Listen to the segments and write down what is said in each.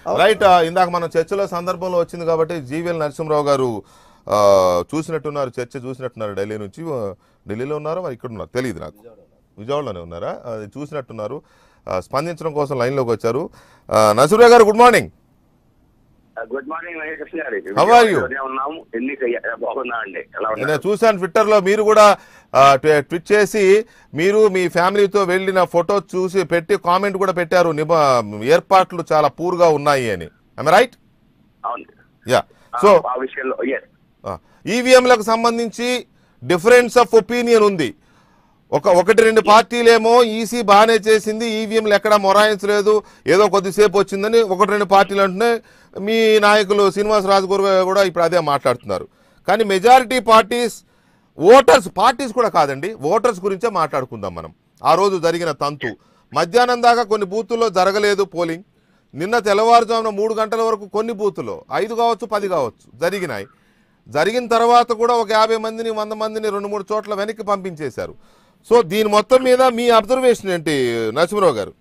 Right ఆ, ఇందాక మనం చర్చలో సందర్భంలో వచ్చింది కాబట్టి జీవీఎల్ నరసింహరావు గారు ఆ, చూసినట్టున్నారు చర్చ చూసినట్టున్నారు ఢిల్లీ నుంచి ఆ, ఢిల్లీలో ఉన్నారో మరి ఇక్కడ ఉన్నారు తెలియదు నాకు విజయవాడలోనే ఉన్నారా అది చూసినట్టున్నారు ఆ, స్పందించడం కోసం లైన్లోకి వచ్చారు ఆ, నరసింహరావు గారు good morning good morning Venkatakrishna గారు How are you? విజయవాడలోనే ఉన్నాము ఎన్నిక బాగున్నా అండి ఎలా నేను ఉన్నారు చూశాను ట్విట్టర్లో మీరు కూడా ఆ, ట్వి- ట్వీట్ చేసి మీరు మీ ఫ్యామిలీతో వెళ్ళిన ఫోటో చూసి పెట్టి కామెంట్ కూడా పెట్టారు నిబ ఏర్పాట్లు చాలా పూర్గా ఉన్నాయి అని ఐ రైట్ అవును యా సో ఆ విషయంలో ఎస్ ఈవీఎంలకు సంబంధించి డిఫరెన్స్ ఆఫ్ ఒపీనియన్ ఉంది ఒక ఒకటి రెండు పార్టీలేమో ఈసీ బాగానే చేసింది ఈవీఎంలు ఎక్కడా మొరాయించలేదు ఏదో కొద్దిసేపు వచ్చిందని ఒకటి రెండు పార్టీలు అంటున్నాయి మీ నాయకులు శ్రీనివాసరాజు గారు కూడా ఇప్పుడు అదే మాట్లాడుతున్నారు కానీ మెజారిటీ పార్టీస్ ఓటర్స్ పార్టీస్ కూడా కాదండి ఓటర్స్ గురించే మాట్లాడుకుందాం మనం ఆ రోజు జరిగిన తంతు మధ్యాహ్నం దాకా కొన్ని బూతుల్లో జరగలేదు పోలింగ్ నిన్న తెల్లవారుజామున మూడు గంటల వరకు కొన్ని బూతుల్లో ఐదు కావచ్చు పది కావచ్చు జరిగినాయి జరిగిన తర్వాత కూడా ఒక యాభై మందిని వంద మందిని రెండు మూడు చోట్ల వెనక్కి పంపించేశారు సో దీని మొత్తం మీద మీ అబ్జర్వేషన్ ఏంటి నరసింహరావు గారు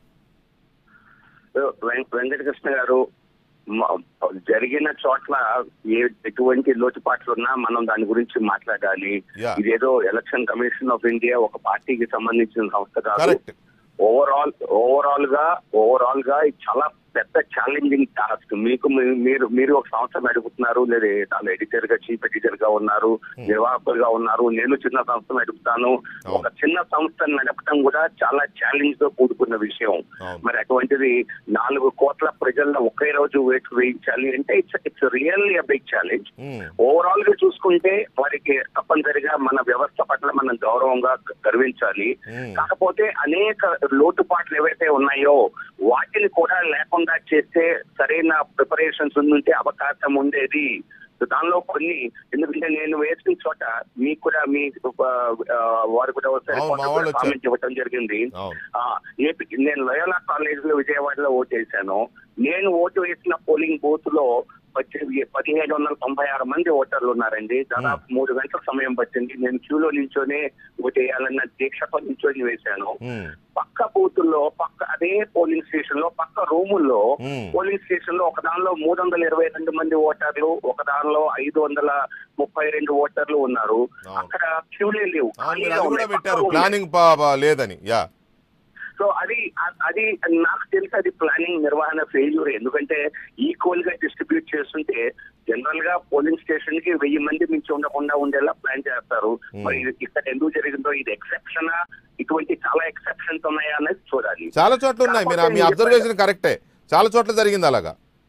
వెం- వెంకటకృష్ణ గారు మ- జరిగిన చోట్ల ఏ ఎటువంటి లోటుపాట్లు ఉన్నా మనం దాని గురించి మాట్లాడాలి Yeah. ఇదేదో ఎలక్షన్ కమిషన్ ఆఫ్ ఇండియా ఒక పార్టీకి సంబంధించిన సంస్థ కాదు కరెక్ట్ ఓవరాల్ ఓవరాల్ గా ఓవరాల్ గా ఇది చాలా పెద్ద ఛాలెంజింగ్ టాస్క్ మీకు మీ- మీరు మీరు ఒక సంస్థ నడుపుతున్నారు లేదా దాని ఎడిటర్ గా చీఫ్ ఎడిటర్ గా ఉన్నారు నిర్వాహకులుగా ఉన్నారు నేను చిన్న సంస్థ నడుపుతాను ఒక చిన్న సంస్థను నడపడం కూడా చాలా ఛాలెంజ్ తో కూడుకున్న విషయం అవును. మరి అటువంటిది నాలుగు కోట్ల ప్రజల్లో ఒకే రోజు వేటు వేయించాలి అంటే it's it's really a big challenge overall గా చూసుకుంటే వారికి తప్పనిసరిగా మన వ్యవస్థ పట్ల మనం గౌరవంగా గర్వించాలి Hmm. కాకపోతే అనేక లోటుపాట్లు ఏవైతే ఉన్నాయో వాటిని కూడా లేకుండా చేస్తే సరైన ప్రిపరేషన్స్ ఉంటే అవకాశం ఉండేది సో దానిలో కొన్ని ఎందుకంటే నేను వేసిన చోట మీకు కూడా మీ ఆ, వారు కూడా అవును, మా వాళ్ళు వచ్చారు. కామెంట్ ఇవ్వటం జరిగింది అవును ఆ, ఏపీ నేను లయోలా కాలేజ్ లో విజయవాడలో ఓటు వేశాను నేను ఓటు వేసిన పోలింగ్ బూత్ లో వచ్చి పదిహేడు వందల తొంభై ఆరు మంది ఓటర్లు ఉన్నారండి దాదాపు మూడు గంటల సమయం పట్టింది నేను క్యూలో నిల్చొని ఓటు వేయాలన్న దీక్షతో నిల్చొని వేశాను ఉమ్, పక్క బూతుల్లో పక్క అదే పోలింగ్ స్టేషన్ లో పక్క రూముల్లో Hmm. పోలింగ్ స్టేషన్ లో ఒక దానిలో మూడు వందల ఇరవై రెండు మంది ఓటర్లు ఒక దానిలో ఐదు వందల ముప్పై రెండు ఓటర్లు ఉన్నారు అవును. అక్కడ క్యూలే లేవు అవును, మీరు ఖాళీగా అది కూడా ఉన్నాయి. పెట్టారు పక్క room. ప్లానింగ్ పా- పా- లేదని యా సో అది అ- అది నాకు తెలిసి అది ప్లానింగ్ నిర్వహణ ఫెయిల్యూర్ ఎందుకంటే ఈక్వల్ గా డిస్ట్రిబ్యూట్ చేస్తుంటే జనరల్ గా పోలింగ్ స్టేషన్ కి వెయ్యి మంది మించి ఉండకుండా ఉండేలా ప్లాన్ చేస్తారు మరి ఇది ఇక్కడ ఎందుకు జరిగిందో ఇది ఎక్సెప్షన్ ఇటువంటి చాలా ఎక్సెప్షన్స్ ఉన్నాయా అనేది చూడాలి చాలా చోట్ల ఉన్నాయి మీరు మీ అబ్జర్వేషన్ కరెక్టే చాలా చోట్ల జరిగింది అలాగా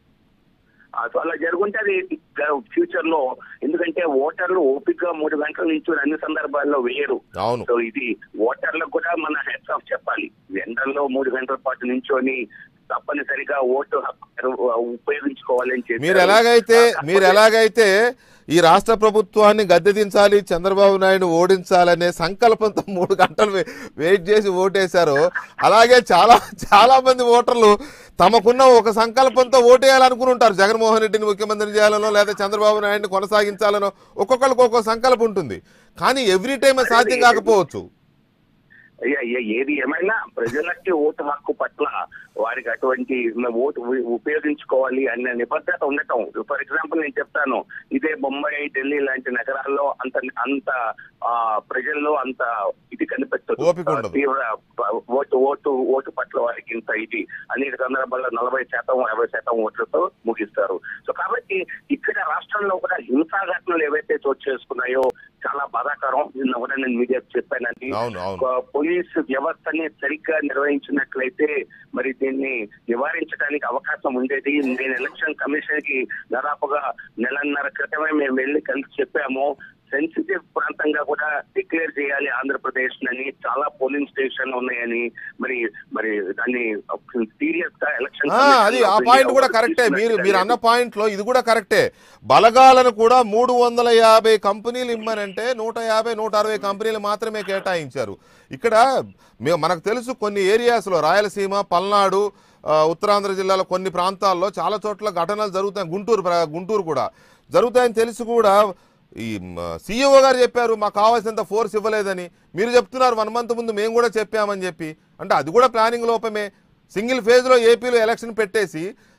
ఆ, సో అలా జరుగుంటే అది ఫ్యూచర్ లో ఎందుకంటే ఓటర్లు ఓపిక గా మూడు గంటల నుంచి అన్ని సందర్భాల్లో వేయరు అవును సో ఇది ఓటర్లకు కూడా మన హెడ్స్ ఆఫ్ చెప్పాలి ఎండల్లో మూడు గంటల పాటు నించొని తప్పనిసరిగా ఓటు హక్కు ఉపయోగించుకోవాలని చెప్పి మీరు ఎలాగైతే మీరు ఎలాగైతే ఈ రాష్ట్ర ప్రభుత్వాన్ని గద్దెదించాలి చంద్రబాబు నాయుడు ఓడించాలనే సంకల్పంతో మూడు గంటలు వే- వెయిట్ చేసి ఓటేశారో అలాగే చాలా చాలా మంది ఓటర్లు తమకున్న ఒక సంకల్పంతో ఓటేయాలనుకుని ఉంటారు జగన్మోహన్ రెడ్డిని ముఖ్యమంత్రి చేయాలనో లేదా చంద్రబాబు నాయుడిని కొనసాగించాలనో ఒక్కొక్కరికి ఒక్కొక్క సంకల్పం ఉంటుంది కానీ ఎవ్రీ టైం అది సాధ్యం కాకపోవచ్చు అయ్యా, అయ్యా, ఏది ఏమైనా ప్రజలకి ఓటు హక్కు పట్ల వారికి అటువంటి ఓటు ఉ- ఉపయోగించుకోవాలి అనే నిబద్ధత ఉండటం ఫర్ ఎగ్జాంపుల్ నేను చెప్తాను ఇదే బొంబాయి ఢిల్లీ లాంటి నగరాల్లో అంత అంత ఆ, ప్రజల్లో అంత ఇది కనిపెట్టదు ఓపిక ఉండదు. తీవ్ర ఓటు ఓటు ఓటు పట్ల వారికి ఇంత ఇది అనేక సందర్భాల్లో నలభై శాతం యాభై శాతం ఓట్లతో ముగిస్తారు సో కాబట్టి ఇక్కడ రాష్ట్రంలో కూడా హింసా ఘటనలు ఏవైతే చోటు చేసుకున్నాయో చాలా బాధాకరం నిన్న కూడా నేను మీడియాకు చెప్పానండి అవును అవును ఒక పోలీసు వ్యవస్థని సరిగ్గా నిర్వహించినట్లయితే మరి దీన్ని నివారించడానికి అవకాశం ఉండేది నేను ఎలక్షన్ కమిషన్ కి దాదాపుగా నెలన్నర క్రితమే మేము వెళ్ళి కలిసి చెప్పాము సెన్సిటివ్ ప్రాంతంగా కూడా డిక్లేర్ చేయాలి ఆంధ్రప్రదేశ్ అని చాలా పోలింగ్ స్టేషన్ ఉన్నాయని మరి మరి దాన్ని సీరియస్ గా ఎలక్షన్ ఆ, అది ఆ పాయింట్ కూడా కరెక్టే మీరు మీరు అన్న పాయింట్ లో ఇది కూడా కరెక్టే బలగాలను కూడా మూడు వందల యాభై కంపెనీలు ఇమ్మనంటే నూట యాభై నూట అరవై కంపెనీలు మాత్రమే కేటాయించారు ఇక్కడ మే- మనకు తెలుసు కొన్ని ఏరియాస్లో రాయలసీమ పల్నాడు ఆ, ఉత్తరాంధ్ర జిల్లాలో కొన్ని ప్రాంతాల్లో చాలా చోట్ల ఘటనలు జరుగుతాయి గుంటూరు ప్ర- గుంటూరు కూడా జరుగుతాయని తెలిసి కూడా ఈ సీఈఓ గారు చెప్పారు మాకు కావాల్సినంత ఫోర్స్ ఇవ్వలేదని మీరు చెప్తున్నారు వన్ మంత్ ముందు మేము కూడా చెప్పామని చెప్పి అంటే అది కూడా ప్లానింగ్ లోపమే సింగిల్ ఫేజ్లో ఏపీలో ఎలక్షన్ పెట్టేసి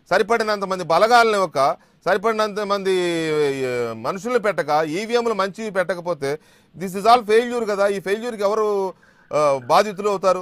సరిపడినంత మంది బలగాలని ఒక సరిపడినంత మంది ఆ, మనుషుల్ని పెట్టక ఈవీఎంలు మంచివి పెట్టకపోతే దిస్ ఇస్ ఆల్ ఫెయిల్యూర్ కదా ఈ ఫెయిల్యూర్కి ఎవరు ఆ, బాధితులు అవుతారు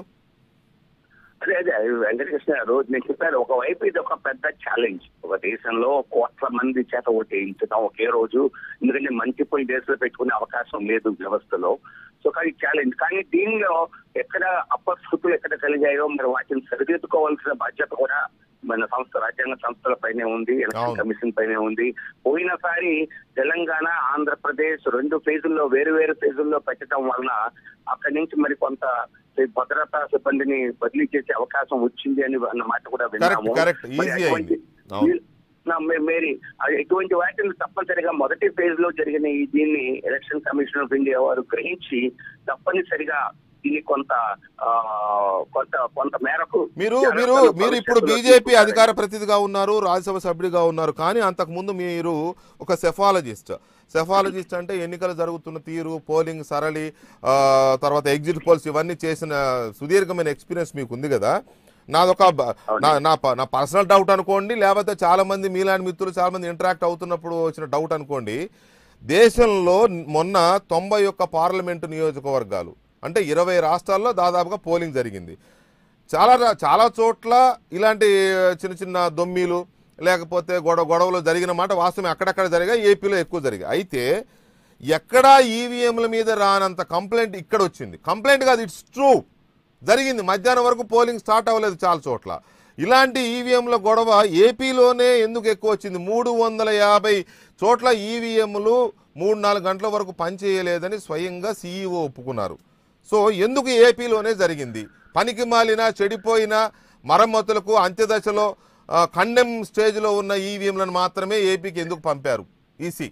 అదే అదే వెంకటకృష్ణ గారు నేను చెప్పాను ఒకవైపు ఇది ఒక పెద్ద ఛాలెంజ్ ఒక దేశంలో కోట్ల మంది చేత ఓటేయించడం ఒకే రోజు ఎందుకంటే మల్టిపుల్ డేస్ లో పెట్టుకునే అవకాశం లేదు వ్యవస్థలో సో కానీ ఛాలెంజ్ కానీ దీనిలో ఎక్కడ అపస్ఫుతులు ఎక్కడ కలిగాయో మరి వాటిని సరిదిద్దుకోవాల్సిన బాధ్యత కూడా మన సంస్థ రాజ్యాంగ సంస్థల పైనే ఉంది ఎలక్షన్ అవును. కమిషన్ పైనే ఉంది పోయినసారి తెలంగాణ ఆంధ్రప్రదేశ్ రెండు ఫేజుల్లో వేరు వేరు ఫేజుల్లో పెట్టడం వలన అక్కడి నుంచి మరి కొంత భద్రతా సిబ్బందిని బదిలీ చేసే అవకాశం వచ్చింది అని అన్న మాట కూడా విన్నాము correct. మరి Easy అటువంటి- అయింది. అవును. నా మే- మేరీ అది ఎటువంటి వాటిని తప్పనిసరిగా మొదటి ఫేజ్ లో జరిగిన ఈ దీన్ని ఎలక్షన్ కమిషన్ ఆఫ్ ఇండియా వారు గ్రహించి తప్పనిసరిగా దీన్ని కొంత ఆ, కొంత కొంత మేరకు మీరు జాగ్రత్తలు మీరు మీరు ఇప్పుడు భవిష్యత్తులో బీజేపీ తీసుకుంటారని- అధికార ప్రతినిధిగా ఉన్నారు రాజ్యసభ సభ్యుడిగా ఉన్నారు కానీ అంతకుముందు మీరు ఒక సెఫాలజిస్ట్ సెఫాలజిస్ట్ అంటే ఎన్నికలు జరుగుతున్న తీరు పోలింగ్ సరళి ఆ, తర్వాత ఎగ్జిట్ పోల్స్ ఇవన్నీ చేసిన సుదీర్ఘమైన ఎక్స్పీరియన్స్ మీకు ఉంది కదా నాదొక బ- నా నా ప- నా పర్సనల్ డౌట్ అనుకోండి లేకపోతే చాలా మంది మీలాంటి మిత్రులు చాలా మంది ఇంటరాక్ట్ అవుతున్నప్పుడు వచ్చిన డౌట్ అనుకోండి దేశంలో మొన్న తొంభై ఒక్క పార్లమెంటు నియోజకవర్గాలు అంటే ఇరవై రాష్ట్రాల్లో దాదాపుగా పోలింగ్ జరిగింది చాలా రా- చాలా చోట్ల ఇలాంటి చిన్న చిన్న దొమ్మీలు లేకపోతే గొడవ గొడవలు జరిగిన మాట వాస్తవం అక్కడక్కడ జరిగాయి ఏపీలో ఎక్కువ జరిగాయి అయితే ఎక్కడా ఈవీఎంల మీద రానంత కంప్లైంట్ ఇక్కడ వచ్చింది కంప్లైంట్ కాదు ఇట్స్ ట్రూ జరిగింది మధ్యాహ్నం వరకు పోలింగ్ స్టార్ట్ అవ్వలేదు చాలా చోట్ల ఇలాంటి ఈవీఎంల గొడవ ఏపీలోనే ఎందుకు ఎక్కువ వచ్చింది మూడు వందల యాభై చోట్ల ఈవీఎంలు మూడు నాలుగు గంటల వరకు పనిచేయలేదని స్వయంగా సీఈఓ ఒప్పుకున్నారు సో ఎందుకు ఏపీలోనే జరిగింది పనికి మాలిన చెడిపోయిన మరమ్మతులకు అంత్యదశలో కండెమ్ స్టేజ్లో ఉన్న ఈవీఎంలను మాత్రమే ఏపీకి ఎందుకు పంపారు ఈసీ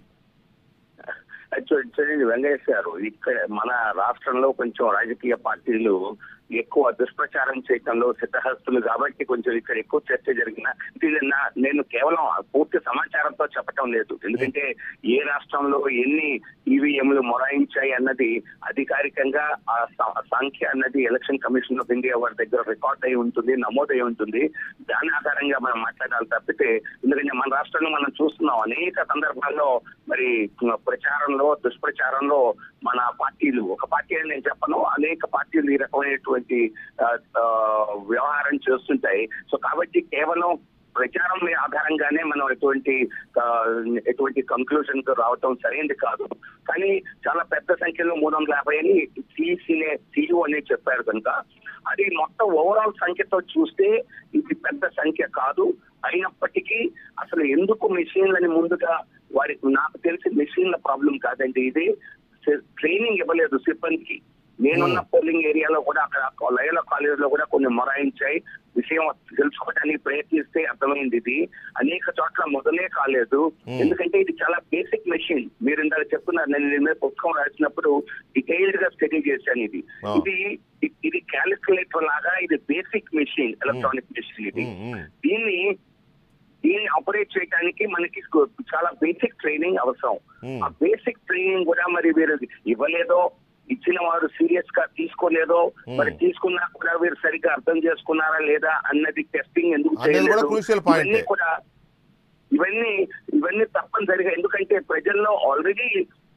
చూ- చూడండి వెంకటేష్ గారు ఇక్కడ మన రాష్ట్రంలో కొంచెం రాజకీయ పార్టీలు ఎక్కువ దుష్ప్రచారం చేయటంలో సిద్ధహస్తులు కాబట్టి కొంచెం ఇక్కడ ఎక్కువ చర్చ జరిగిన ఇది నా- నేను కేవలం పూర్తి సమాచారంతో చెప్పటం లేదు ఎందుకంటే ఏ రాష్ట్రంలో ఎన్ని ఈవీఎంలు మొరాయించాయి అన్నది అధికారికంగా ఆ స- సంఖ్య అన్నది ఎలక్షన్ కమిషన్ ఆఫ్ ఇండియా వారి దగ్గర రికార్డ్ అయి ఉంటుంది నమోదై ఉంటుంది దాని ఆధారంగా మనం మాట్లాడాలి తప్పితే ఎందుకంటే మన రాష్ట్రంలో మనం చూస్తున్నాం అనేక సందర్భాల్లో మరి ప్రచారంలో దుష్ప్రచారంలో మన పార్టీలు ఒక పార్టీ అని నేను చెప్పను అనేక పార్టీలు ఈ రకమైనటువంటి ఆ, ఆ, వ్యవహారం చేస్తుంటాయి సో కాబట్టి కేవలం ప్రచారం మీద ఆధారంగానే మనం ఎటువంటి ఆ, ఎటువంటి కంక్లూజన్ కు రావటం సరైనది కాదు కానీ చాలా పెద్ద సంఖ్యలో మూడు వందల యాభై అని సిఈసీనే సిఇఓ అనే చెప్పారు కనుక అది మొత్తం ఓవరాల్ సంఖ్యతో చూస్తే ఇది పెద్ద సంఖ్య కాదు అయినప్పటికీ అసలు ఎందుకు మెషిన్లని ముందుగా వారికి నాకు తెలిసి మెషిన్ల ప్రాబ్లం కాదండి ఇది ట్రైనింగ్ ఇవ్వలేదు సిబ్బందికి నేనున్న పోలింగ్ ఏరియాలో కూడా అక్కడ లైల కాలేజ్ లో కూడా కొన్ని మొరాయించాయి విషయం తెలుసుకోవడానికి ప్రయత్నిస్తే అర్థమైంది ఇది అనేక చోట్ల మొదలే కాలేదు ఎందుకంటే ఇది చాలా బేసిక్ మెషిన్ మీరు ఇందాక చెప్తున్నారు నేను దీని మీద పుస్తకం రాసినప్పుడు డీటెయిల్డ్ గా స్టడీ చేశాను ఇది ఆ. ఇది ఇది క్యాలిక్యులేటర్ లాగా ఇది బేసిక్ మెషిన్ ఎలక్ట్రానిక్ మెషిన్ ఇది ఉమ్, ఉమ్. దీన్ని దీన్ని ఆపరేట్ చేయడానికి మనకి కు- చాలా బేసిక్ ట్రైనింగ్ అవసరం Hmm. ఆ బేసిక్ ట్రైనింగ్ కూడా మరి వీరు ఇవ్వలేదో ఇచ్చిన వారు సీరియస్ గా తీసుకోలేదో మరి తీసుకున్నా కూడా వీరు సరిగ్గా అర్థం చేసుకున్నారా లేదా అన్నది టెస్టింగ్ ఎందుకు అనేది కూడా చేయలేదు crucial point. ఇవన్నీ కూడా ఇవన్నీ ఇవన్నీ తప్పనిసరిగా ఎందుకంటే ప్రజల్లో ఆల్రెడీ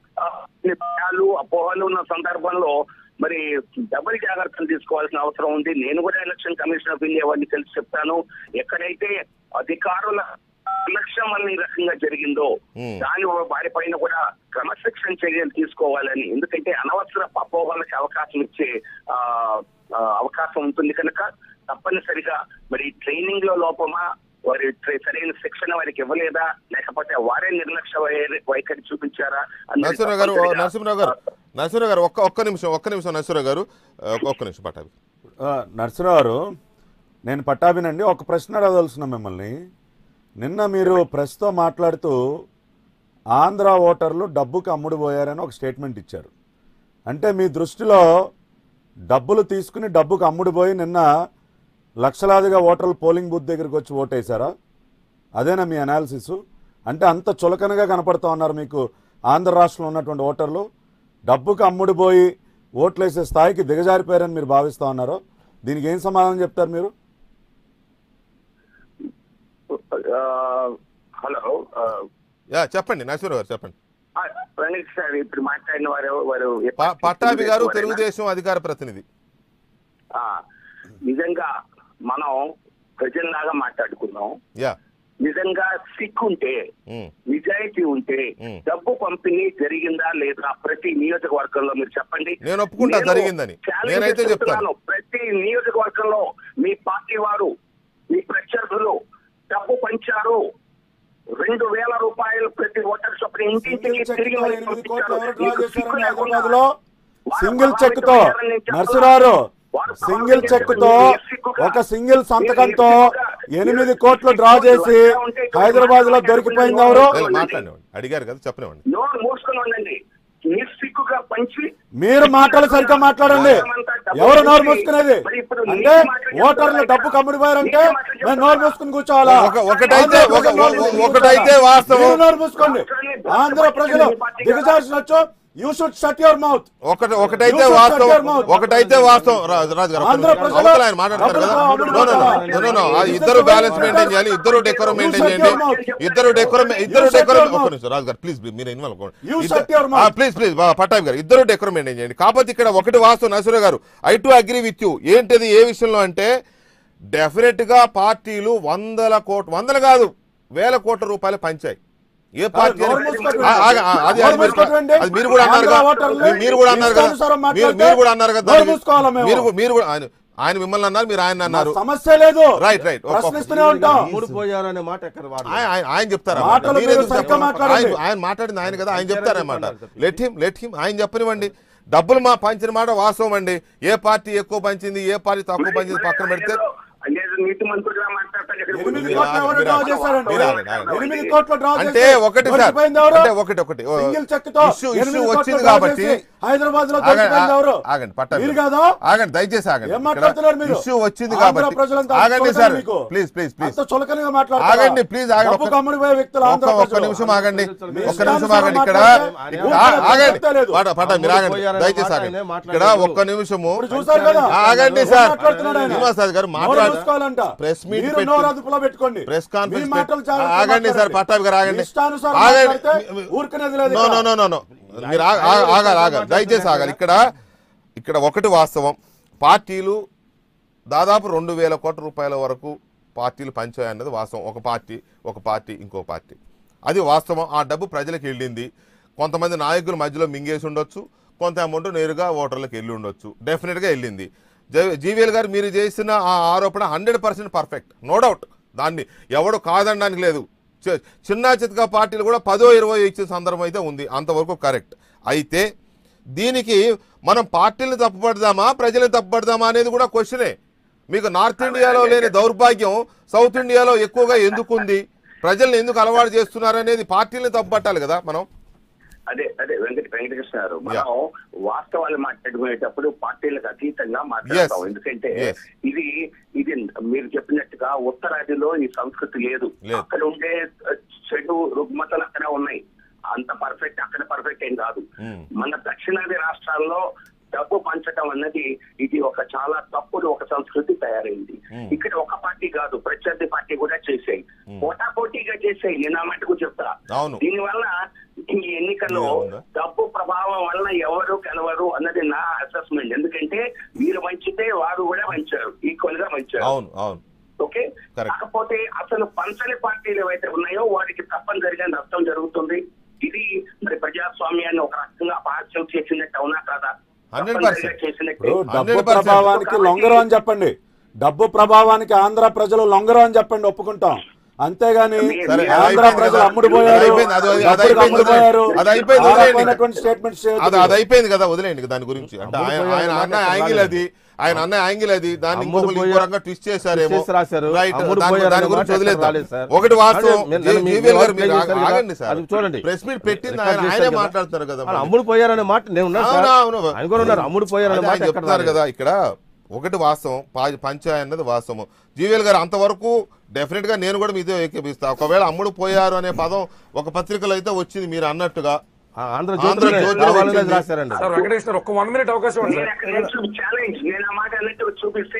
భయాలు అపోహలు ఉన్న సందర్భంలో మరి డబుల్ జాగ్రత్తలు తీసుకోవాల్సిన అవసరం ఉంది నేను కూడా ఎలక్షన్ కమిషన్ ఆఫ్ ఇండియా వారిని తెలిసి చెప్తాను ఎక్కడైతే అధికారుల నిర్లక్ష్యం వల్ల ఈ రకంగా జరిగిందో Hmm. దాని వారిపైన కూడా క్రమశిక్షణ చర్యలు తీసుకోవాలని ఎందుకంటే అనవసర అపోహలకి అవకాశం ఇచ్చే ఆ, ఆ, అవకాశం ఉంటుంది కనుక తప్పనిసరిగా మరి ట్రైనింగ్ లో లోపమా వారి ట్రై- సరైన శిక్షణ వారికి ఇవ్వలేదా లేకపోతే వారే నిర్లక్ష్య వై- వైఖరి చూపించారా అన్నది నరసింహరావు గారు తప్పనిసరిగా- నరసింహరావు గారు నరసింహరావు గారు ఒక్క ఒక్క నిమిషం ఒక్క నిమిషం నరసింహరావు గారు ఆ, ఒక్క- ఒక్క నిమిషం పట్టాభి ఆ, నరసింహరావు గారు నేను పట్టాభినండి ఒక ప్రశ్న అడగదలుచున్నా మిమ్మల్ని నిన్న మీరు ప్రెస్తో మాట్లాడుతూ ఆంధ్ర ఓటర్లు డబ్బుకి అమ్ముడుపోయారని ఒక స్టేట్మెంట్ ఇచ్చారు అంటే మీ దృష్టిలో డబ్బులు తీసుకుని డబ్బుకు అమ్ముడుపోయి నిన్న లక్షలాదిగా ఓటర్లు పోలింగ్ బూత్ దగ్గరికి వచ్చి ఓటేశారా అదేనా మీ అనాలిసిస్ అంటే అంత చులకనగా కనపడుతూ ఉన్నారు మీకు ఆంధ్ర రాష్ట్రంలో ఉన్నటువంటి ఓటర్లు డబ్బుకు అమ్ముడుపోయి ఓట్లేసే స్థాయికి దిగజారిపోయారని మీరు భావిస్తూ ఉన్నారో దీనికి ఏం సమాధానం చెప్తారు మీరు ఆ, హలో ఆ, యా చెప్పండి నరసింహ గారు చెప్పండి ఆ, వెంకటేష్ సార్ ఇప్పుడు మాట్లాడిన వారు వారు ప- పట్టాభి గారు వారేనా? తెలుగుదేశం అధికార ప్రతినిధి ఆ, నిజంగా మనం ప్రజల్లాగా మాట్లాడుకున్నాం యా నిజంగా సిక్కు ఉంటే ఉమ్, నిజాయితీ ఉంటే మ్. డబ్బు పంపిణీ జరిగిందా లేదా ప్రతి నియోజకవర్గంలో మీరు చెప్పండి నేను ఒప్పుకుంటా నేను జరిగిందని. challenge నేనైతే చెప్తాను. చేస్తున్నాను. ప్రతి నియోజకవర్గంలో మీ పార్టీ వారు మీ ప్రత్యర్థులు డబ్బు పంచారు రెండు వేల రూపాయలు ప్రతి ఓటర్ చొప్పున ఇంటింటికి సింగిల్ తిరిగి చెక్ తో మళ్ళీ ఎనిమిది పంపించారు. కోట్లు ఎవరు డ్రా మీకు చేశారని సిగ్గు లేకుండా హైదరాబాద్లో వారు సింగిల్ చెక్ తో ప్రభావితం అయ్యారని చెప్తున్నారు. నర్సురారు వారు సింగిల్ ప్రభావితం చెక్ తో అయ్యారు. సిగ్గుగా. ఒక సింగిల్ సంతకంతో మీరు ఎనిమిది సిగ్గుగా కోట్లు డ్రా చేసి ఉంటే ఇక్కడ హైదరాబాద్ లో దొరికిపోయింది ఎవరు లేదు, మాట్లాడినవ్వండి అడిగారు కదా చెప్పనివ్వండి నోరు మూసుకొని ఉండండి నిస్సిగ్గుగా పంచి మీరు మాటలు సరిగ్గా మాట్లాడండి ఎవరు నోరు మూసుకునేది అంటే ఓటర్లు డబ్బు కమ్ముడిపోయారంటే మేము నోరు మూసుకుని కూర్చోవాలా ఒక- ఒకటైతే ఆంధ్ర ఒక- ప్రజలు నోరు మూసుకుని ఒకటైతే కూర్చోవాలా? వాస్తవం. మీరు నోరు మూసుకోండి ఆంధ్ర ప్రజలు దిగజాల్సినొచ్చు you should shut your mouth ఒకటి ఒకటైతే You should shut your వాస్తవం mouth. ఒకటైతే వాస్తవం రా- రాజు గారు ఒక్క ఆంధ్ర నిమిషం. ప్రజలు అవతల ఆయన మాట్లాడతారు కదా డబ్బులతో నో నో నో అమ్ముడు నో నో ఆ ఇద్దరు బ్యాలెన్స్ మెయింటైన్ చేయాలి ఇద్దరు డెకోరం మెయింటైన్ చేయండి ఇద్దరు డెకోరం ఇద్దరు You shut డెకోరం your ఒక్క mouth. నిమిషం రాజు గారు ప్లీజ్ మీరు involve You shut your mouth. Please please Pattabhi గారు ఇద్దరు డెకోరం మెయింటైన్ చేయండి కాకపోతే ఇక్కడ ఒకటి వాస్తవం నసూర గారు I too agree with you ఏంటిది ఏ విషయంలో అంటే డెఫినెట్ గా పార్టీలు వందల కోట్ వందలు కాదు వేల కోట్ల రూపాయలు పంచాయి ఏ పార్టీ నోరు అయినా- మూసుకోండి. ఆ, ఆగ- ఆ, అది నోరు అది మీరు- మూసుకోండి. అది మీరు కూడా అన్నారు ఆంధ్ర కదా ఓటర్లు మీరు- మీరు కూడా అన్నారు కదా ఇష్టానుసారం మీరు మాట్లాడితే మీరు కూడా అన్నారు కదా నోరు దానికి. మూసుకోవాలా మేము? మీరు మీరు కూడా ఆయన ఆయన మిమ్మల్ని అన్నారు మీరు ఆయన అన్నారు సమస్య లేదు రైట్ రైట్ ఒక్క- ప్రశ్నిస్తూనే ఉంటాం మూడు పోయారనే మాట ఎక్కడ వాడు ఆయన ఆయన- ఆయన చెప్తారా మాటలు మీరు మీరు ఎందుకు సరిగ్గా చెప్పరు? మాట్లాడండి. ఆయన ఆయన మాట్లాడింది ఆయన కదా ఆయన చెప్తారన్నమాట లెట్ హిమ్ లెట్ హిమ్ ఆయన చెప్పనివ్వండి డబ్బులు మా పంచిన మాట వాస్తవం అండి ఏ పార్టీ ఎక్కువ పంచింది ఏ పార్టీ తక్కువ పంచింది పక్కన పెడితే లేదు నీతి మంత్రులుగా మాట్లాడతాను ఇక్కడ ఎనిమిది మీరు కోట్ల ఎవరు ఆగండి, డ్రా మీరు చేశారండి మీరు ఆగండి, ఆగండి. ఎనిమిది కోట్ల డ్రా అంటే చేసి ఒకటి సార్ దొరికిపోయింది ఎవరు? అంటే ఒకటి ఒకటి ఓ, సింగిల్ చెక్ తో ఇష్యూ ఎనిమిది ఇష్యూ కోట్ల వచ్చింది డ్రా కాబట్టి చేసి హైదరాబాద్ లో ఆగండి, దొరికిపోయింది ఎవరు ఆగండి పట్టాలి మీరు కాదా ఆగండి దయచేసి ఆగండి ఏం మాట్లాడుతున్నారు మీరు ఇష్యూ వచ్చింది ఆంధ్ర కాబట్టి ప్రజలంతా ఆగండి చులకన సార్ మీకు. ప్లీజ్ ప్లీజ్ ప్లీజ్ అంత చులకనగా మాట్లాడతారా? ఆగండి, please ఆగండి. డబ్బు ఒక్క- కమ్ముడిపోయే వ్యక్తులు ఆంధ్ర ఒక్క ఒక్క ప్రజలు. నిమిషం ఆగండి మీ ఒక్క నిమిషం ఇష్టానుసారం ఆగండి ఇక్కడ మాట్లాడితే ఇక్కడ ఊరికే ఆగండి చెప్తలేదు. పట పట మీరు ఆగండి పోయారనే దయచేసి మాట ఆగండి ఆయనే మాట్లాడారు. ఇక్కడ ఒక్క నిమిషము ఇప్పుడు చూసారు కదా ఆగండి ఏం సార్ మాట్లాడుతున్నాడు ఆయన? శ్రీనివాస్ గారు నోరు మాట్లాడు మూసుకోవాలంట. ప్రెస్ మీట్ మీరు పెట్టి- నోరు అదుపులో పెట్టుకోండి ప్రెస్ కాన్ఫరెన్స్ మీ మాటలు పెట్టి- జాగ్రత్తగా ఆగండి సార్ మాట్లాడండి. పట్టాభి గారు ఆగండి ఇష్టానుసారం ఆగండి మాట్లాడితే ఊరికనేది లేదు నో ఇక్కడ. నో నో నో నో మీరు ఆగ- ఆగ- ఆగాలి ఆగాలి దయచేసి ఆగాలి ఇక్కడ ఇక్కడ ఒకటి వాస్తవం పార్టీలు దాదాపు రెండు వేల కోట్ల రూపాయల వరకు పార్టీలు పంచాయన్నది వాస్తవం ఒక పార్టీ ఒక పార్టీ ఇంకో పార్టీ అది వాస్తవం ఆ డబ్బు ప్రజలకు వెళ్ళింది కొంతమంది నాయకుల మధ్యలో మింగేసి ఉండొచ్చు కొంత అమౌంట్ నేరుగా ఓటర్లకు వెళ్ళి ఉండొచ్చు డెఫినెట్గా వెళ్ళింది జ- జీవీఎల్ గారు మీరు చేసిన ఆ ఆరోపణ hundred percent perfect no doubt దాన్ని ఎవడు కాదనడానికి లేదు చి- చిన్న చితక పార్టీలు కూడా పదో ఇరవై ఇచ్చే సందర్భం అయితే ఉంది అంతవరకు కరెక్ట్ అయితే దీనికి మనం పార్టీలను తప్పుపడదామా ప్రజలను తప్పుపడదామా అనేది కూడా క్వశ్చనే మీకు నార్త్ ఇండియాలో లేని దౌర్భాగ్యం సౌత్ ఇండియాలో ఎక్కువగా ఎందుకుంది ప్రజల్ని ఎందుకు అలవాటు చేస్తున్నారు అనేది పార్టీలను తప్పుపట్టాలి కదా మనం అదే అదే వెంకట వెంకటకృష్ణ గారు మనం వాస్తవాలు మాట్లాడుకునేటప్పుడు పార్టీలకు అతీతంగా మాట్లాడతాం Yes. ఎందుకంటే Yes. ఇది ఇది మీరు చెప్పినట్టుగా ఉత్తరాదిలో ఈ సంస్కృతి లేదు లేదు. అక్కడ ఉండే ఆ, చెడు రుగ్మతలు అక్కడ ఉన్నాయి అంత పర్ఫెక్ట్ అక్కడ పర్ఫెక్ట్ ఏం కాదు Hmm. మన దక్షిణాది రాష్ట్రాల్లో డబ్బు పంచడం అన్నది ఇది ఒక చాలా తప్పుడు ఒక సంస్కృతి తయారైంది Hmm. ఇక్కడ ఒక పార్టీ కాదు ప్రత్యర్థి పార్టీ కూడా చేసాయి పోటాపోటీగా చేసాయి నేను ఆ మటుకు చెప్తా అవును. దీనివల్ల ఈ ఎన్నికల్లో ఉందా? డబ్బు ప్రభావం వల్ల ఎవరు కలవరు అన్నది నా అసెస్మెంట్ ఎందుకంటే మీరు మంచితే వారు కూడా మంచారు ఈక్వల్ గా మంచారు అవును అవును ఓకే Correct. కాకపోతే అసలు పంచని పార్టీలు ఏవైతే ఉన్నాయో వాటికి తప్పనిసరిగా నష్టం జరుగుతుంది ఇది మరి ప్రజాస్వామ్యాన్ని ఒక రకంగా అపహాస్యం చేసినట్టు అవునా కాదా 100% తప్పనిసరిగా చేసినట్టే ఇప్పుడు డబ్బు 100% ప్రభావానికి లొంగరు అని చెప్పండి డబ్బు ప్రభావానికి ఆంధ్ర ప్రజలు లొంగరు అని చెప్పండి ఒప్పుకుంటాం అంతేగాని సరే, అది ఆంధ్ర అయిపోయింది ప్రజలు కదా. అమ్ముడు అది పోయారు అయిపోయింది, అది- అది డబ్బులకు అయిపోయింది అమ్ముడు వదిలేయండి. పోయారు అది అయిపోయింది ఆ వదిలేయండి. రకమైనటువంటి స్టేట్మెంట్స్ అది అది అయిపోయింది కదా వదిలేయండి దాని గురించి అంటే అమ్ముడు ఆయన పోయారు ఆయన మాట అన్న ఎక్కడ యాంగిల్ రాలేదు. అది ఆయన అన్న యాంగిల్ అది దాన్ని అమ్ముడు ఇంకొకరు ఇంకో పోయారు. రకంగా ట్విస్ట్ చేశారేమో ట్విస్ట్ చేసి రాశారు. రైట్ అమ్ముడు దాని పోయారు దాని అనే గురించి మాట వదిలేద్దాం రాలేదు సార్. ఒకటి వాస్తవం అంటే జే- నేను మీ జీవీఎల్ గారు మీరు రికార్డ్ ఆగ- చేశారు కదా. ఆగండి సార్ అది చూడండి. ప్రెస్ మీట్ పెట్టింది రికార్డ్ ఆయన చేశారు ఆయనే కదా. మాట్లాడుతున్నారు కదా వాళ్ళు మరి. అమ్ముడు పోయారనే మాట నేను ఉన్నాను సార్. అవును, అవును. ఆయన కూడా ఉన్నారు అమ్ముడు పోయారనే అదే మాట ఆయన ఎక్కడ చెప్తున్నారు రాలేదు. కదా ఇక్కడ ఒకటి వాస్తవం పా- పంచాయత్ అన్నది వాస్తవం జీవీఎల్ గారు అంతవరకు డెఫినెట్ గా నేను కూడా మీతో ఏకీపిస్తా ఒకవేళ అమ్ముడు పోయారు అనే పదం ఒక పత్రికలో అయితే వచ్చింది మీరు అన్నట్టుగా ఆ, ఆంధ్ర ఆంధ్ర జ్యోతిలో జ్యోతిలో రావాలని వచ్చింది. రాశారండి సార్ వెంకటేష్ గారు ఒక్క వన్ మినిట్ అవకాశం ఉంది నేను సార్ అక్కడ నుంచి ఛాలెంజ్ నేను ఆ మాట అన్నట్టు చూపిస్తే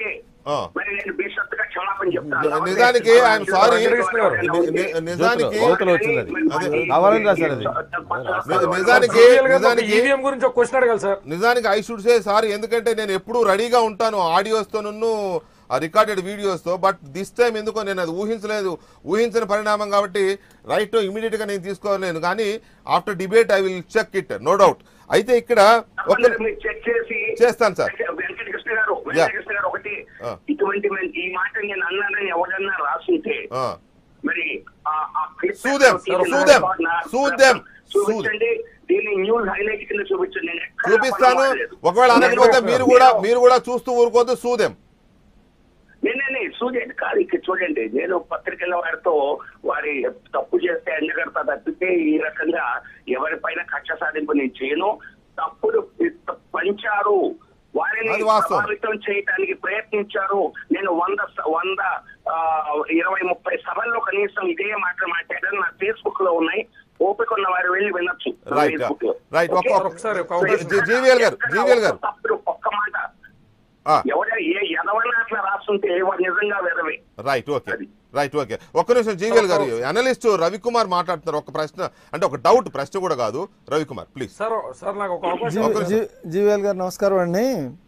ఆ. మరి నేను బేషరతుగా క్షమాపణ చెప్తాను నిజానికి I'm sorry. ని- ని- నిజానికి జ్యోతిలో వచ్చింది అది. అదే. కావాలని రాశారు అది. నిజానికి నిజానికి ఈవీఎం గురించి ఒక క్వశ్చన్ అడగాలి సార్ నిజానికి ఐ షుడ్ సే సార్ ఎందుకంటే నేను ఎప్పుడూ రెడీగా ఉంటాను ఆడియోస్తోను ఆ రికార్డెడ్ వీడియోస్తో బట్ దిస్ టైం ఎందుకో నేను అది ఊహించలేదు ఊహించిన పరిణామం కాబట్టి రైట్ ఇమీడియట్ గా నేను తీసుకోలేను కానీ after debate I will check it no doubt అయితే ఇక్కడ ఒక మీరు చెక్ చేసి చేస్తాను సార్. వెంకటకృష్ణ గారు వెంకటకృష్ణ గారు ఒకటి ఆ. ఇటువంటి men- ఈ మాట నేను అన్నానని ఎవరన్నా రాసుంటే ఆ, మరి ఆ- ఆ clip Sue them, తీసిన sue them, నా- sue them, చూపించండి దీన్ని న్యూస్ హైలైట్ కింద చూపించండి నేను ఎక్కడా చూపిస్తాను పడలేదు. ఒకవేళ అనకపోతే నేను- మీరు కూడా నేను- మీరు కూడా చూస్తూ ఊరుకోవద్దు సూదెం నేనే చూడండి కాదు ఇక్కడ చూడండి నేను పత్రికల వారితో వారి తప్పు చేస్తే ఎండగడతా తప్పితే ఈ రకంగా ఎవరిపైన కక్ష సాధింపు నేను చేయను తప్పుడు పంచారు వారిని అది వాస్తవం. ప్రభావితం చేయడానికి ప్రయత్నించారు నేను వంద స- వంద ఆ, ఇరవై ముప్పై సభల్లో కనీసం ఇదే మాట మాట్లాడాను నా ఫేస్బుక్ లో ఉన్నాయి ఓపిక ఉన్న వారు వెళ్ళి వినొచ్చు నా Right, Facebook లో. right. ఓకే? ఒక్క- ఒకసారి ఒక సో అవకాశం. జీ- జీవీఎల్ గారు, ఎక్కడ జీవీఎల్ గారు. ఒక్క తప్పుడు ఒక్క మాట ఆ, ఎవడ ఏ ఎదవన్నా అట్లా రాస్తుంటే వాడు నిజంగా వెదవే రైట్ ఓకే అది. రైట్ ఓకే ఒక్క నిమిషం జీవీఎల్ గారు అనలిస్ట్ రవికుమార్ మాట్లాడుతున్నారు ఒక ప్రశ్న అంటే ఒక డౌట్ ప్రశ్న కూడా కాదు రవికుమార్ ప్లీజ్ సార్ సార్ నాకు ఒక అవకాశం ఒక నిమిషం. జీ- జీవీఎల్ గారు నమస్కారం అండి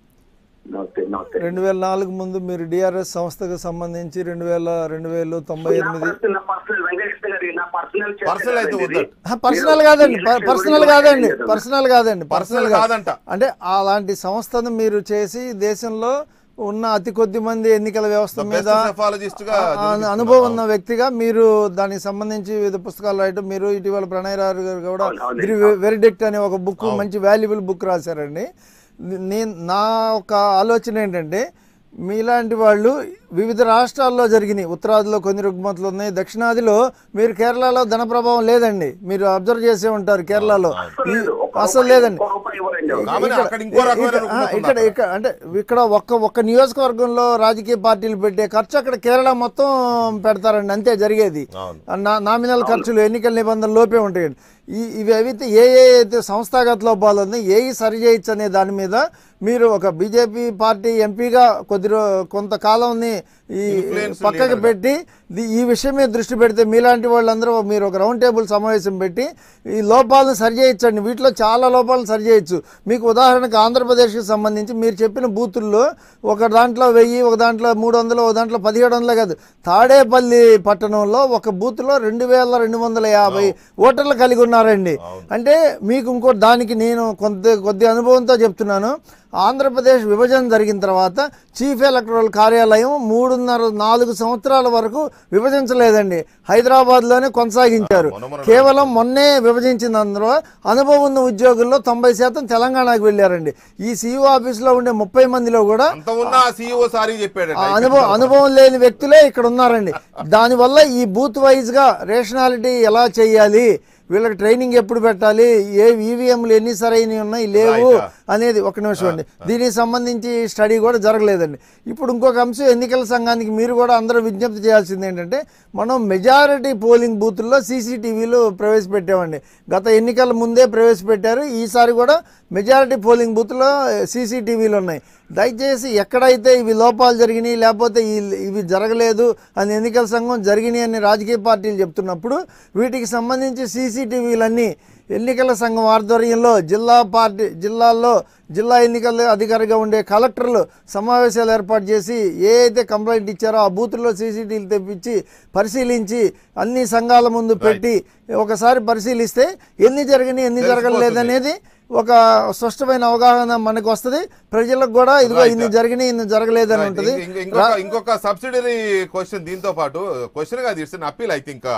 నమస్తే నమస్తే రెండు వేల నాలుగు ముందు మీరు డిఆర్ఎస్ సంస్థకు సంబంధించి రెండు వేల రెండు వేలు తొంభై నా ఎనిమిది పర్సనల్ నా పర్సనల్ వెంకటేశ్వర గారి నా పర్సనల్ చర్చ పర్సనల్ అయితే కాదండి ఇది. వద్దు. పర్సనల్ కాదండి మీరు ప- పర్సనల్ ఎలక్షన్ కాదండి గురించి పర్సనల్ కాదండి పర్సనల్ పర్సనల్ కాదంట. అంటే అలాంటి సంస్థను మీరు చేసి దేశంలో ఉన్న అతి కొద్ది మంది ఎన్నికల వ్యవస్థ The మీద best cephalogist గా ఆ- ఆ- నిరూపిస్తున్నారు. అనుభవం ఉన్న వ్యక్తిగా మీరు దానికి సంబంధించి వివిధ పుస్తకాలు రాయటం మీరు ఇటీవల ప్రణయ్ రావు గారు కూడా అవును, అవును. దిరి వెరిడిక్ట్ అనే ఒక బుక్ మంచి వాల్యుబుల్ బుక్ రాశారండి నేను నా ఒక ఆలోచన ఏంటంటే మీలాంటి వాళ్ళు వివిధ రాష్ట్రాల్లో జరిగినాయి ఉత్తరాదిలో కొన్ని రుగ్మతులు ఉన్నాయి దక్షిణాదిలో మీరు కేరళలో ధన ప్రభావం లేదండి మీరు అబ్జర్వ్ చేసే ఉంటారు కేరళలో అసలు ఈ- లేదు. ఒక్క అసలు రూపాయి- లేదండి ఒక్క రూపాయి ఇవ్వరండి ఎవరు. కామన్ ఇక్కడ- అక్కడ ఇంకో రకమైన ఇక్కడ- రుగ్మత ఉంది ఇక్కడ అక్కడ. ఇక్కడ అంటే ఇక్కడ ఒక్క ఒక్క నియోజకవర్గంలో రాజకీయ పార్టీలు పెట్టే ఖర్చు అక్కడ కేరళ మొత్తం పెడతారండి అంతే జరిగేది అవును. నా- నామినల్ ఖర్చులు ఎన్నికల నిబంధనలు లోపే ఉంటాయండి ఈ ఇవి అయితే ఏ ఏ అయితే సంస్థాగత లోపాలు ఉన్నాయి ఏ సరి చేయొచ్చు అనే దాని మీద మీరు ఒక బీజేపీ పార్టీ ఎంపీగా కొద్ది రో కొంతకాలంని ఈ Influence పక్కకు leader గా. పెట్టి ది- ఈ విషయం మీద దృష్టి పెడితే మీలాంటి వాళ్ళందరూ మీరు ఒక రౌండ్ టేబుల్ సమావేశం పెట్టి ఈ లోపాలను సరిచేయచ్చండి వీటిలో చాలా లోపాలను సరిచేయచ్చు మీకు ఉదాహరణకు ఆంధ్రప్రదేశ్కి సంబంధించి మీరు చెప్పిన బూతుల్లో ఒక దాంట్లో వెయ్యి ఒక దాంట్లో మూడు వందలు ఒక దాంట్లో పదిహేడు వందలు కాదు తాడేపల్లి పట్టణంలో ఒక బూత్లో రెండు వేల రెండు వందల యాభై ఓటర్లు కలిగి ఉన్నారండి అంటే మీకు ఇంకో దానికి నేను కొంత కొద్ది అనుభవంతో చెప్తున్నాను ఆంధ్రప్రదేశ్ విభజన జరిగిన తర్వాత చీఫ్ ఎలక్టరల్ కార్యాలయం మూడున్నర నాలుగు సంవత్సరాల వరకు విభజించలేదండి హైదరాబాద్లోనే కొనసాగించారు మొన్న మొన్న కేవలం మొన్నే విభజించిన అందులో అనుభవం ఉన్న ఉద్యోగుల్లో తొంభై శాతం తెలంగాణకు వెళ్ళారండి ఈ సీఈఓ ఆఫీస్లో ఉండే ముప్పై మందిలో కూడా అంత ఉన్న ఆ సీఈఓ సారీ చెప్పాడు ఆ అనుభవం అనుభవం లేని వ్యక్తులే ఇక్కడ ఉన్నారండి దానివల్ల ఈ బూత్ వైజ్ గా రేషనాలిటీ ఎలా చేయాలి వీళ్ళకి ట్రైనింగ్ ఎప్పుడు పెట్టాలి ఏ ఈవీఎంలు ఎన్ని సరైనవి ఉన్నాయి లేవు Right. అనేది ఒక నిమిషం అండి దీనికి సంబంధించి స్టడీ కూడా జరగలేదండి ఇప్పుడు ఇంకొక అంశం ఎన్నికల సంఘానికి మీరు కూడా అందరూ విజ్ఞప్తి చేయాల్సింది ఏంటంటే మనం మెజారిటీ పోలింగ్ బూతుల్లో సీసీటీవీలు ప్రవేశపెట్టామండి గత ఎన్నికల ముందే ప్రవేశపెట్టారు ఈసారి కూడా మెజారిటీ పోలింగ్ బూత్లో సీసీటీవీలు ఉన్నాయి దయచేసి ఎక్కడైతే ఇవి లోపాలు జరిగినాయి లేకపోతే ఈ- ఇవి జరగలేదు అని ఎన్నికల సంఘం జరిగినాయి అని రాజకీయ పార్టీలు చెప్తున్నప్పుడు వీటికి సంబంధించి సీసీటీవీలన్నీ ఎన్నికల సంఘం ఆధ్వర్యంలో జిల్లా పార్టీ జిల్లాల్లో జిల్లా ఎన్నికల అధికారిగా ఉండే కలెక్టర్లు సమావేశాలు ఏర్పాటు చేసి ఏ అయితే కంప్లైంట్ ఇచ్చారో ఆ బూతుల్లో సీసీటీవీలు తెప్పించి పరిశీలించి అన్ని సంఘాల ముందు పెట్టి ఒకసారి పరిశీలిస్తే ఎన్ని జరిగినాయి ఎన్ని జరగలేదు అనేది ఒక స్పష్టమైన అవగాహన మనకు వస్తుంది ప్రజలకు కూడా ఇదిగో Right. ఇన్ని జరిగినాయి ఇన్ని జరగలేదు అని ఉంటుంది ఇంక- ఇంక- ఇంకొక ఇంకొక సబ్సిడరీ క్వశ్చన్ దీంతో పాటు క్వశ్చన్ గా తీసిన appeal I think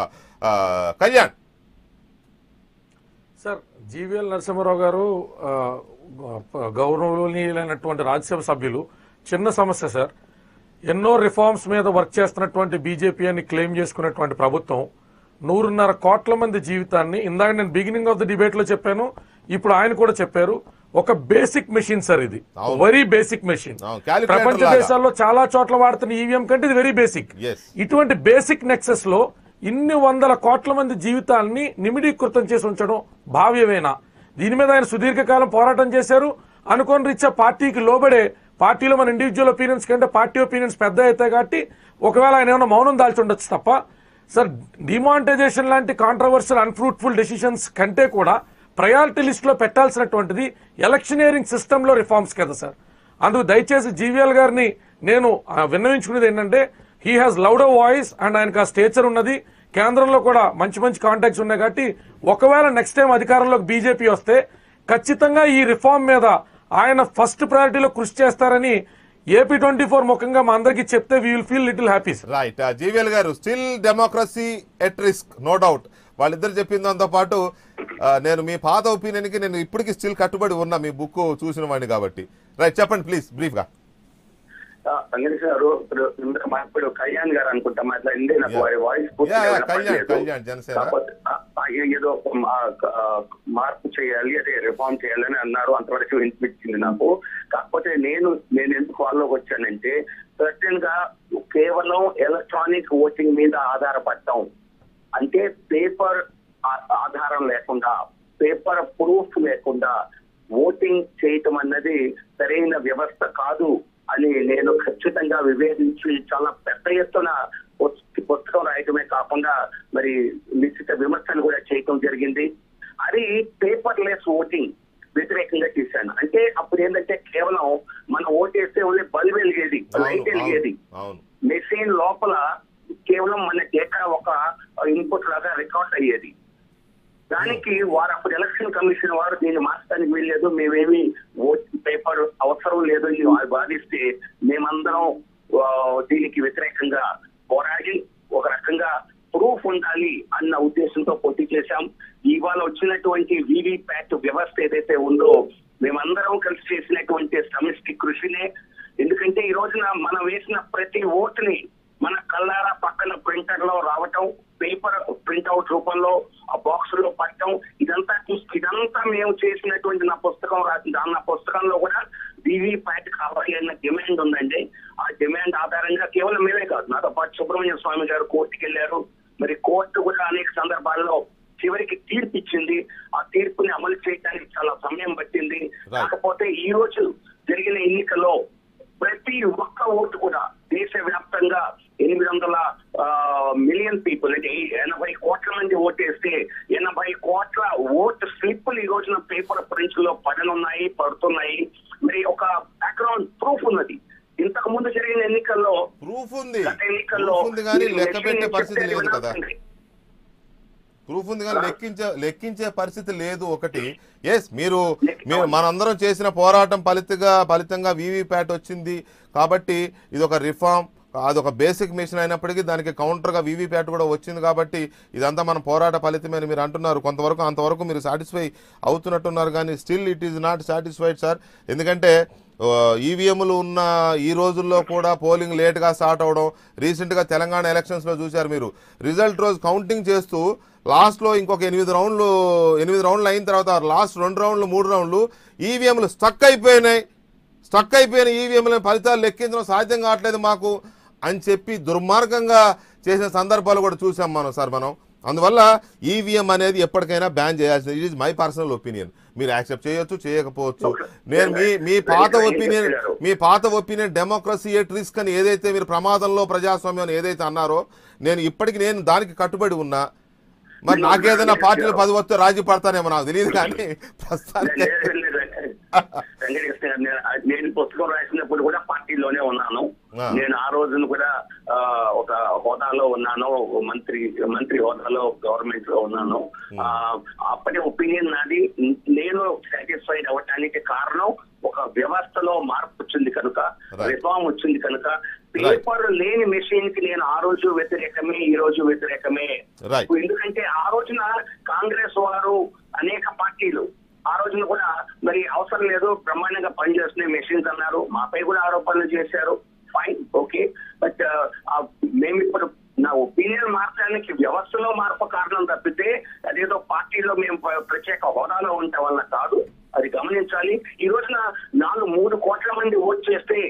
Kalyan sir GVL Narasimharao గారు ఆ, గ- గౌరవనీయులైనటువంటి రాజ్యసభ సభ్యులు చిన్న సమస్య సార్ ఎన్నో రిఫార్మ్స్ మీద వర్క్ చేస్తున్నటువంటి బీజేపీ అని క్లెయిమ్ చేసుకున్నటువంటి ప్రభుత్వం నూరున్నర కోట్ల మంది జీవితాన్ని ఇందాక నేను బిగినింగ్ ఆఫ్ ద డిబేట్ లో చెప్పాను ఇప్పుడు ఆయన కూడా చెప్పారు ఒక బేసిక్ మెషిన్ సార్ ఇది అవును. వెరీ బేసిక్ మెషిన్ అవును, calculator ప్రపంచ లాగా. దేశాల్లో చాలా చోట్ల వాడుతున్న ఈవీఎం కంటే ఇది వెరీ బేసిక్ Yes. ఇటువంటి బేసిక్ నెక్సెస్ లో ఇన్ని వందల కోట్ల మంది జీవితాల్ని నిమిడీకృతం చేసి ఉంచడం భావ్యమేనా దీని మీద ఆయన సుదీర్ఘకాలం పోరాటం చేశారు అనుకోని రీత్యా పార్టీకి లోబడే పార్టీలో మన ఇండివిజువల్ ఒపీనియన్స్ కంటే పార్టీ ఒపీనియన్స్ పెద్ద అవుతాయి కాబట్టి ఒకవేళ ఆయన ఏమైనా మౌనం దాల్చి ఉండొచ్చు తప్ప సార్ డిమానిటైజేషన్ లాంటి కాంట్రవర్షియల్ అన్ఫ్రూట్ఫుల్ డెసిషన్స్ కంటే కూడా ప్రయారిటీ లిస్ట్లో పెట్టాల్సినటువంటిది ఎలక్షనియరింగ్ సిస్టంలో రిఫార్మ్స్ కదా సార్ అందుకు దయచేసి జీవీఎల్ గారిని నేను ఆ, విన్నవించుకునేది ఏంటంటే he has loud voice and ఆయనకు ఆ స్టేచర్ ఉన్నది కేంద్రంలో కూడా మంచి మంచి కాంటాక్ట్స్ ఉన్నాయి కాబట్టి ఒకవేళ నెక్స్ట్ టైం అధికారంలోకి బీజేపీ వస్తే ఖచ్చితంగా ఈ రిఫార్మ్ మీద ఆయన ఫస్ట్ ప్రయారిటీలో కృషి చేస్తారని ఏపీ ట్వంటీ ఫోర్ ముఖంగా మా అందరికీ చెప్తే we will feel little happy sir right GVL గారు still democracy at risk no doubt వాళ్ళిద్దరు చెప్పిన దాంతో పాటు ఆ, నేను మీ పాత ఒపీనియన్కి నేను ఇప్పటికీ స్టిల్ కట్టుబడి ఉన్నా మీ బుక్ చూసిన వాడిని కాబట్టి రైట్ చెప్పండి ప్లీజ్ బ్రీఫ్గా వెంకటేశ్వర గారు ఇప్పుడు ఇందాక మా- ఇప్పుడు కళ్యాణ్ గారు అనుకుంటా మాట్లాడింది నాకు Yeah. వారి voice Yeah, yeah, Kalyan, Kalyan, Janasena. కాకపోతే ఆ, ఆ, ఏదో ఒక మా- ఆ, మార్పు చేయాలి అదే రిఫార్మ్ చేయాలని అన్నారు అంతవరకు వినిపించింది నాకు కాకపోతే నేను నేను ఎందుకు వాళ్ళలోకి వచ్చానంటే సర్టన్ గా కేవలం ఎలక్ట్రానిక్ ఓటింగ్ మీద ఆధారపడటం అంటే పేపర్ ఆధారం లేకుండా పేపర్ ప్రూఫ్ లేకుండా ఓటింగ్ చేయటం అన్నది సరైన వ్యవస్థ కాదు అని నేను ఖచ్చితంగా వివేదించి చాలా పెద్ద ఎత్తున పుస్త్- పుస్తకం రాయటమే కాకుండా మరి నిశ్చిత విమర్శలు కూడా చేయటం జరిగింది అది పేపర్ లెస్ ఓటింగ్ వ్యతిరేకంగా చేశాను అంటే అప్పుడు ఏంటంటే కేవలం మనం ఓటేస్తే ఓన్లీ బల్బ్ వెలిగేది లైట్ వెలిగేది అవును మెషిన్ లోపల కేవలం మన డేటా ఒక ఇన్పుట్ లాగా రికార్డ్ అయ్యేది దానికి వారు అప్పుడు ఎలక్షన్ కమిషన్ వారు దీన్ని మార్చడానికి వీల్లేదు మేమేమి ఓట్ పేపర్ అవసరం లేదు అని వారు వాదిస్తే మేమందరం ఆ, దీనికి వ్యతిరేకంగా పోరాడి ఒక రకంగా ప్రూఫ్ ఉండాలి అన్న ఉద్దేశంతో పోటీ చేశాం ఇవాళ వచ్చినటువంటి వివి ప్యాట్ వ్యవస్థ ఏదైతే ఉందో మేమందరం కలిసి చేసినటువంటి సమిష్టి కృషినే ఎందుకంటే ఈ రోజున మనం వేసిన ప్రతి ఓటుని మన కళ్ళారా పక్కన ప్రింటర్ లో రావటం పేపర్ ప్రింట్అవుట్ రూపంలో ఆ బాక్స్ లో పట్టడం ఇదంతా చూసి ఇదంతా మేము చేసినటువంటి నా పుస్తకం రాసింది ఆ నా పుస్తకంలో కూడా వివి ప్యాట్ కావాలి అన్న డిమాండ్ ఉందండి ఆ డిమాండ్ ఆధారంగా కేవలం మేమే కాదు నాతో పాటు సుబ్రహ్మణ్య స్వామి గారు కోర్టుకి వెళ్ళారు మరి కోర్టు కూడా అనేక సందర్భాల్లో చివరికి తీర్పు ఇచ్చింది ఆ తీర్పుని అమలు చేయడానికి చాలా సమయం పట్టింది కాకపోతే ఈ రోజు జరిగిన ఎన్నికల్లో ప్రతి ఒక్క ఓటు కూడా దేశవ్యాప్తంగా ఎనిమిది వందల మిలియన్ పీపుల్ అంటే ఎనభై కోట్ల మంది ఓటేస్తే ఎనభై కోట్ల ఓటు స్లిప్పులు ఈ రోజున పేపర్ ప్రింట్స్ లో పడనున్నాయి పడుతున్నాయి మరి ఒక బ్యాక్గ్రౌండ్ ప్రూఫ్ ఉన్నది ఇంతకు ముందు జరిగిన ఎన్నికల్లో ప్రూఫ్ ఉంది గత ఎన్నికల్లో ప్రూఫ్ ఉంది కానీ మీరు లెక్క పెట్టే machine పరిస్థితి చెప్పేది లేదు కదా వినాల్సింది. ప్రూఫ్ ఉంది కానీ లెక్కించే లెక్కించే పరిస్థితి లేదు ఒకటి ఎస్ మీరు మీరు మనందరం చేసిన పోరాటం ఫలితంగా ఫలితంగా వీవీప్యాట్ వచ్చింది కాబట్టి ఇది ఒక రిఫార్మ్ అదొక బేసిక్ మిషన్ అయినప్పటికీ దానికి కౌంటర్గా వీవీప్యాట్ కూడా వచ్చింది కాబట్టి ఇదంతా మన పోరాట ఫలితమే అని మీరు అంటున్నారు కొంతవరకు అంతవరకు మీరు సాటిస్ఫై అవుతున్నట్టున్నారు కానీ still it is not satisfied sir ఎందుకంటే ఈవీఎంలు ఉన్న ఈ రోజుల్లో కూడా పోలింగ్ లేట్గా స్టార్ట్ అవడం రీసెంట్గా తెలంగాణ ఎలక్షన్స్లో చూశారు మీరు రిజల్ట్ రోజు కౌంటింగ్ చేస్తూ లాస్ట్లో ఇంకొక ఎనిమిది రౌండ్లు ఎనిమిది రౌండ్లు అయిన తర్వాత లాస్ట్ రెండు రౌండ్లు మూడు రౌండ్లు ఈవీఎంలు స్టక్ అయిపోయినాయి స్టక్ అయిపోయిన ఈవీఎంల ఫలితాలు లెక్కించడం సాధ్యం కావట్లేదు మాకు అని చెప్పి దుర్మార్గంగా చేసిన సందర్భాలు కూడా చూసాం మనం సార్ మనం అందువల్ల ఈవీఎం అనేది ఎప్పటికైనా బ్యాన్ చేయాల్సింది it is my personal opinion మీరు యాక్సెప్ట్ చేయొచ్చు చేయకపోవచ్చు నేను మీ మీ పాత ఒపీనియన్ మీ పాత ఒపీనియన్ డెమోక్రసీ ఎట్ రిస్క్ అని ఏదైతే మీరు ప్రమాదంలో ప్రజాస్వామ్యం అని ఏదైతే అన్నారో నేను ఇప్పటికి నేను దానికి కట్టుబడి ఉన్నా మరి నాకేదైనా పార్టీలు పది వస్తే రాజీ పడతానేమో నాకు తెలియదు కానీ ప్రస్తుతానికి లేదు, లేదు, లేదు. వెంకటకృష్ణ గారు, నేను- నేను పుస్తకం రాసినప్పుడు కూడా పార్టీలోనే ఉన్నాను ఆ. నేను ఆ రోజున కూడా ఆ, ఒక హోదాలో ఉన్నాను మంత్రి మంత్రి హోదాలో గవర్నమెంట్ లో ఉన్నాను ఆ, అప్పటి ఒపీనియన్ నాది నేను సాటిస్ఫైడ్ అవ్వటానికి కారణం ఒక వ్యవస్థలో మార్పు వచ్చింది కనుక Right. రిఫార్మ్ వచ్చింది కనుక పేపర్ లేని మెషిన్ కి నేను ఆ రోజు వ్యతిరేకమే ఈ రోజు వ్యతిరేకమే Right. ఎందుకంటే ఆ రోజున కాంగ్రెస్ వారు అనేక పార్టీలు ఆ రోజున కూడా మరి అవసరం లేదు బ్రహ్మాండంగా పనిచేస్తున్నాయి మెషిన్స్ అన్నారు మాపై కూడా ఆరోపణలు చేశారు ఫైన్ ఓకే బట్ మేము ఇప్పుడు నా ఒపీనియన్ మార్చడానికి వ్యవస్థలో మార్పు కారణం తప్పితే అదేదో పార్టీలో మేము ప్ర- ప్రత్యేక హోదాలో ఉండటం వల్ల కాదు అది గమనించాలి ఈ రోజున నాలుగు మూడు కోట్ల మంది ఓట్ చేస్తే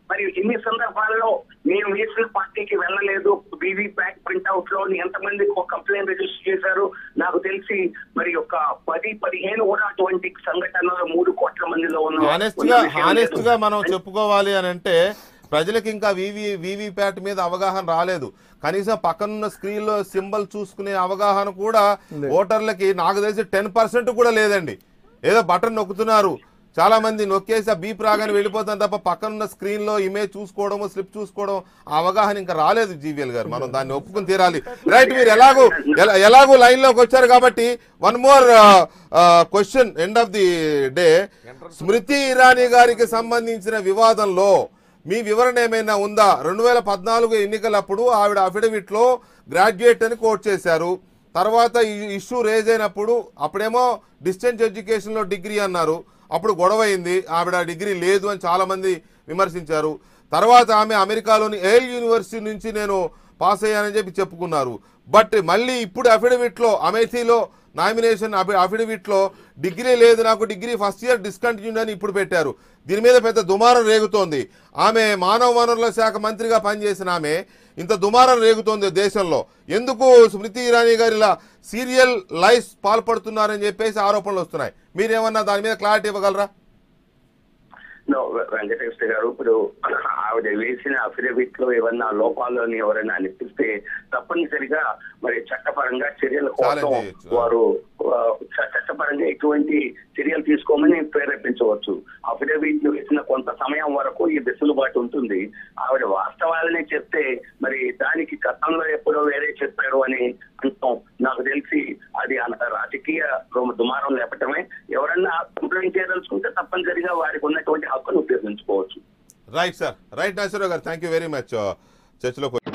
మరి ఇన్ని సందర్భాల్లో మేము వేసిన పార్టీకి వెళ్ళలేదు బీవీ ప్యాక్ ప్రింట్అవుట్ లో ఎంతమంది కంప్లైంట్ రిజిస్టర్ చేశారు నాకు తెలిసి మరి ఒక పది పదిహేను కూడా అటువంటి సంఘటనలు మూడు కోట్ల మందిలో ఉన్న హానెస్ట్ ఉన్న గా విషయం హానెస్ట్ లేదు. గా మనం చెప్పుకోవాలి అని అంటే ప్రజలకు ఇంకా వివి వివిప్యాట్ మీద అవగాహన రాలేదు కనీసం పక్కనున్న స్క్రీన్ లో సింబల్ చూసుకునే అవగాహన కూడా ఓటర్లకి నాకు తెలిసి టెన్ పర్సెంట్ కూడా లేదండి ఏదో బటన్ నొక్కుతున్నారు చాలా మంది నొక్కేసి ఆ బీప్ రాగానే వెళ్ళిపోతాం తప్ప పక్కనున్న స్క్రీన్ లో ఇమేజ్ చూసుకోవడం స్లిప్ చూసుకోవడం ఆ అవగాహన ఇంకా రాలేదు జీవీఎల్ గారు మనం దాన్ని ఒప్పుకుని తీరాలి రైట్ మీరు ఎలాగో ఎలా- ఎలాగో లైన్ లోకి వచ్చారు కాబట్టి one more question end of the day Smriti Irani గారికి సంబంధించిన వివాదంలో మీ వివరణ ఏమైనా ఉందా రెండు వేల పద్నాలుగు ఎన్నికలప్పుడు ఆవిడ అఫిడవిట్ లో గ్రాడ్యుయేట్ అని కోట్ చేశారు తర్వాత ఈ ఇష్యూ రేజ్ అయినప్పుడు అప్పుడేమో డిస్టెన్స్ ఎడ్యుకేషన్ లో డిగ్రీ అన్నారు అప్పుడు గొడవ అయింది ఆవిడ డిగ్రీ లేదు అని చాలా మంది విమర్శించారు తర్వాత ఆమె అమెరికాలోని ఏల్ యూనివర్సిటీ నుంచి నేను పాస్ అయ్యానని చెప్పి చెప్పుకున్నారు బట్ మళ్ళీ ఇప్పుడు అఫిడవిట్ లో అమేథీలో నామినేషన్ అఫిడవిట్ లో డిగ్రీ లేదు నాకు డిగ్రీ ఫస్ట్ ఇయర్ డిస్కంటిన్యూడ్ అని ఇప్పుడు పెట్టారు దీని మీద పెద్ద దుమారం రేగుతోంది ఆమె మానవ వనరుల శాఖ మంత్రిగా పనిచేసిన ఆమె ఇంత దుమారం రేగుతోంది దేశంలో ఎందుకు స్మృతి ఇరానీ గారు ఇలా సీరియల్ లైఫ్ పాల్పడుతున్నారని చెప్పేసి ఆరోపణలు వస్తున్నాయి మీరేమన్నా దాని మీద క్లారిటీ ఇవ్వగలరా No, వెంకటేశ్వర గారు ఇప్పుడు ఆవిడ వేసిన అఫిడవిట్ లో ఏమన్నా లోపాలని ఎవరైనా అనిపిస్తే తప్పనిసరిగా మరి చట్టపరంగా చర్యల కోసం Challenge చేయొచ్చు. వారు ఆ, చ- చట్టపరంగా ఎటువంటి చర్యలు తీసుకోమని ప్రేరేపించవచ్చు అఫిడవిట్ ను వేసిన కొంత సమయం వరకు ఈ వెసులుబాటు ఉంటుంది ఆవిడ వాస్తవాలనే చెప్తే మరి దానికి గతంలో ఎప్పుడో వేరే చెప్పారు అని అంటాం నాకు తెలిసి అది అన- రాజకీయ దుమ- దుమారం లేపటమే ఎవరన్నా కంప్లైంట్ చేయదలుచుకుంటే తప్పనిసరిగా వారికి ఉన్నటువంటి హక్కును ఉపయోగించుకోవచ్చు రైట్ సార్ రైట్ నాగేశ్వరరావు గారు థ్యాంక్ యూ వెరీ మచ్ చర్చలో